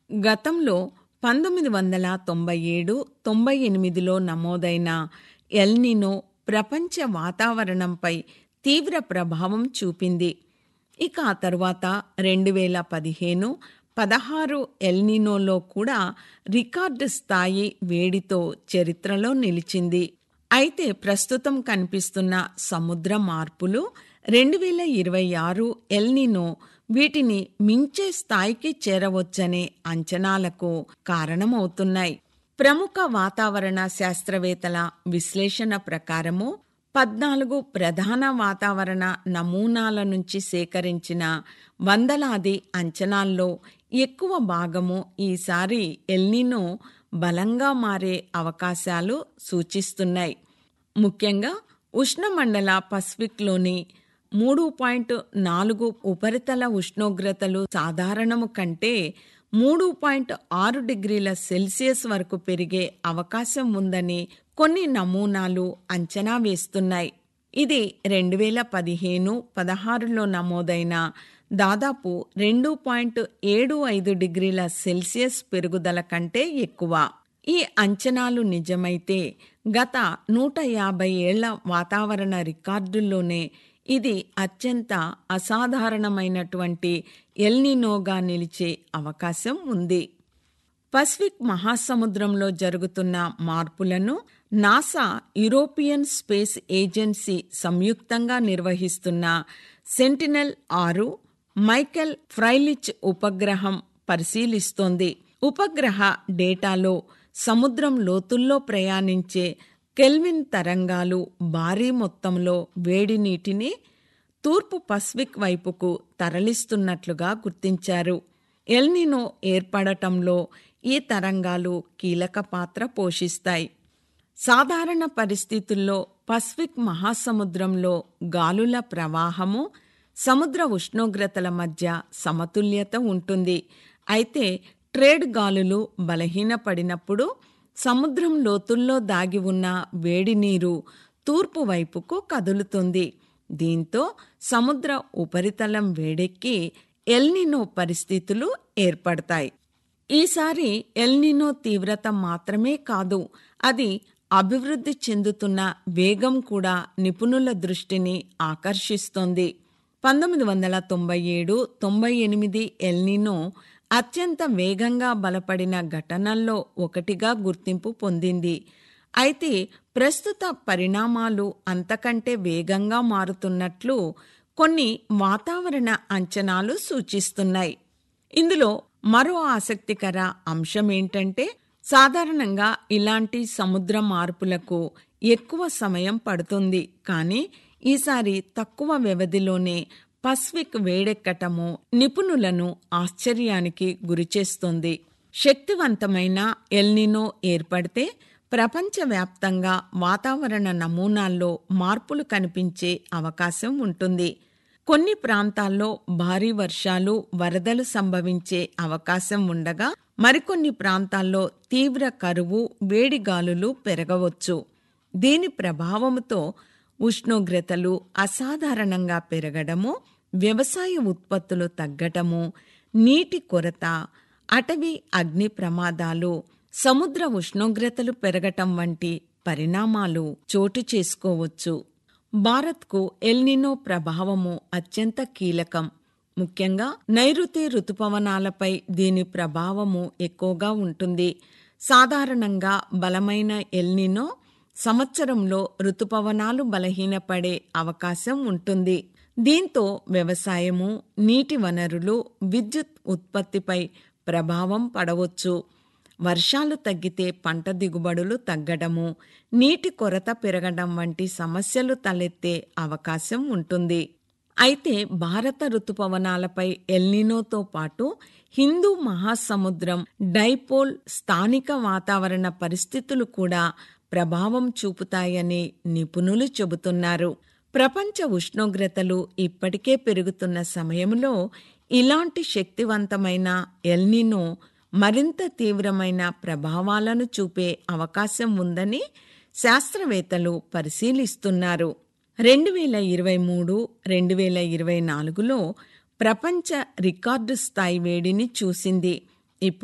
గతంలో పంతొమ్మిది వందల తొంభై ఏడు తొంభై ఎనిమిదిలో నమోదైన ఎల్నినో ప్రపంచ వాతావరణంపై తీవ్ర ప్రభావం చూపింది ఇక ఆ తరువాత రెండు వేల పదిహేను పదహారు ఎల్నినోలో కూడా రికార్డు స్థాయి వేడితో చరిత్రలో నిలిచింది అయితే ప్రస్తుతం కనిపిస్తున్న సముద్ర మార్పులు రెండు వేల ఇరవై ఆరు ఎల్నినో వీటిని మించే స్థాయికి చేరవచ్చనే అంచనాలకు కారణమవుతున్నాయి ప్రముఖ వాతావరణ శాస్త్రవేత్తల విశ్లేషణ ప్రకారము పద్నాలుగు ప్రధాన వాతావరణ నమూనాల నుంచి సేకరించిన వందలాది అంచనాల్లో ఎక్కువ భాగము ఈసారి ఎల్నినో బలంగా మారే అవకాశాలు సూచిస్తున్నాయి ముఖ్యంగా ఉష్ణమండల పసిఫిక్లోని మూడు పాయింట్ నాలుగు ఉపరితల ఉష్ణోగ్రతలు సాధారణము కంటే మూడు పాయింట్ ఆరు డిగ్రీల సెల్సియస్ వరకు పెరిగే అవకాశం ఉందని కొన్ని నమూనాలు అంచనా వేస్తున్నాయి ఇది రెండు వేల పదిహేను పదహారులో నమోదైన దాదాపు రెండు పాయింట్ ఏడు ఐదు డిగ్రీల సెల్సియస్ పెరుగుదల కంటే ఎక్కువ ఈ అంచనాలు నిజమైతే గత నూట యాభై ఏళ్ల వాతావరణ రికార్డుల్లోనే ఇది అత్యంత అసాధారణమైనటువంటి ఎల్నినోగా నిలిచే అవకాశం ఉంది పసిఫిక్ మహాసముద్రంలో జరుగుతున్న మార్పులను నాసా యూరోపియన్ స్పేస్ ఏజెన్సీ సంయుక్తంగా నిర్వహిస్తున్న సెంటినెల్ ఆరు మైకెల్ ఫ్రైలిచ్ ఉపగ్రహం పరిశీలిస్తోంది ఉపగ్రహ డేటాలో సముద్రం లోతుల్లో ప్రయాణించే కెల్విన్ తరంగాలు భారీ మొత్తంలో వేడి నీటిని తూర్పు పసిఫిక్ వైపుకు తరలిస్తున్నట్లుగా గుర్తించారు ఎల్నినో ఏర్పడటంలో ఈ తరంగాలు కీలక పాత్ర పోషిస్తాయి సాధారణ పరిస్థితుల్లో పసిఫిక్ మహాసముద్రంలో గాలుల ప్రవాహము సముద్ర ఉష్ణోగ్రతల మధ్య సమతుల్యత ఉంటుంది అయితే ట్రేడ్ గాలులు బలహీనపడినప్పుడు సముద్రం లోతుల్లో దాగి ఉన్న వేడి నీరు తూర్పు వైపుకు కదులుతుంది దీంతో సముద్ర ఉపరితలం వేడెక్కి ఎల్నినో పరిస్థితులు ఏర్పడతాయి ఈసారి ఎల్నినో తీవ్రత మాత్రమే కాదు అది అభివృద్ధి చెందుతున్న వేగం కూడా నిపుణుల దృష్టిని ఆకర్షిస్తోంది పంతొమ్మిది వందల తొంభై ఏడు తొంభై ఎనిమిది ఎల్నినో అత్యంత వేగంగా బలపడిన ఘటనల్లో ఒకటిగా గుర్తింపు పొందింది అయితే ప్రస్తుత పరిణామాలు అంతకంటే వేగంగా మారుతున్నట్లు కొన్ని వాతావరణ అంచనాలు సూచిస్తున్నాయి ఇందులో మరో ఆసక్తికర అంశం ఏంటంటే సాధారణంగా ఇలాంటి సముద్ర మార్పులకు ఎక్కువ సమయం పడుతుంది కానీ ఈసారి తక్కువ వ్యవధిలోనే పసిఫిక్ వేడెక్కటము నిపుణులను ఆశ్చర్యానికి గురిచేస్తుంది శక్తివంతమైన ఎల్నినో ఏర్పడితే ప్రపంచవ్యాప్తంగా వాతావరణ నమూనాల్లో మార్పులు కనిపించే అవకాశం ఉంటుంది కొన్ని ప్రాంతాల్లో భారీ వర్షాలు వరదలు సంభవించే అవకాశం ఉండగా మరికొన్ని ప్రాంతాల్లో తీవ్ర కరువు వేడిగాలులు పెరగవచ్చు దీని ప్రభావంతో ఉష్ణోగ్రతలు అసాధారణంగా పెరగడము వ్యవసాయ ఉత్పత్తులు తగ్గటము నీటి కొరత అటవీ అగ్ని ప్రమాదాలు సముద్ర ఉష్ణోగ్రతలు పెరగటం వంటి పరిణామాలు చోటు చేసుకోవచ్చు భారత్కు ఎల్నినో ప్రభావము అత్యంత కీలకం ముఖ్యంగా నైరుతి రుతుపవనాలపై దీని ప్రభావము ఎక్కువగా ఉంటుంది సాధారణంగా బలమైన ఎల్నినో సంవత్సరంలో రుతుపవనాలు బలహీనపడే అవకాశం ఉంటుంది దీంతో వ్యవసాయము నీటి వనరులు విద్యుత్ ఉత్పత్తిపై ప్రభావం పడవచ్చు వర్షాలు తగ్గితే పంట దిగుబడులు తగ్గడము నీటి కొరత పెరగడం వంటి సమస్యలు తలెత్తే అవకాశం ఉంటుంది అయితే భారత రుతుపవనాలపై ఎల్నినోతో పాటు హిందూ మహాసముద్రం డైపోల్ స్థానిక వాతావరణ పరిస్థితులు కూడా ప్రభావం చూపుతాయని నిపుణులు చెబుతున్నారు ప్రపంచ ఉష్ణోగ్రతలు ఇప్పటికే పెరుగుతున్న సమయంలో ఇలాంటి శక్తివంతమైన ఎల్నినో మరింత తీవ్రమైన ప్రభావాలను చూపే అవకాశం ఉందని శాస్త్రవేత్తలు పరిశీలిస్తున్నారు రెండు వేల ఇరవై మూడు రెండు వేల ఇరవై నాలుగులో ప్రపంచ రికార్డు స్థాయి వేడిని చూసింది